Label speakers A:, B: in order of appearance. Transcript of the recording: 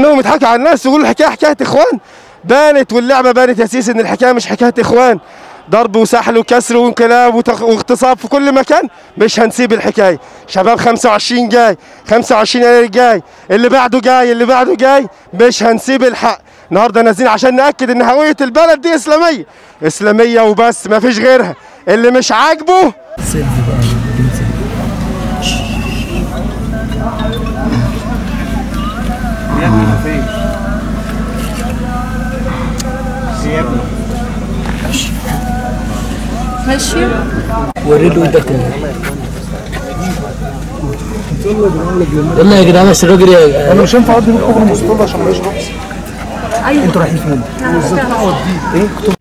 A: انهم يضحكوا على الناس ويقولوا الحكايه حكايه اخوان بانت واللعبه بانت يا سيسي ان الحكايه مش حكايه اخوان ضرب وسحل وكسر وانقلاب وتخ- واغتصاب في كل مكان مش هنسيب الحكايه شباب 25 جاي 25 يناير جاي اللي بعده جاي اللي بعده جاي مش هنسيب الحق النهارده نازلين عشان ناكد ان هويه البلد دي اسلاميه اسلاميه وبس ما فيش غيرها اللي مش عاجبه
B: ماشي
C: وري له ايدك يلا يا جدعان بس الراجل يا
D: انا مش هينفع اقضي بكره المسطول عشان ما يشربش
B: ايوه
D: انتوا رايحين فين؟
B: احنا هنروح
D: ايه كنتوا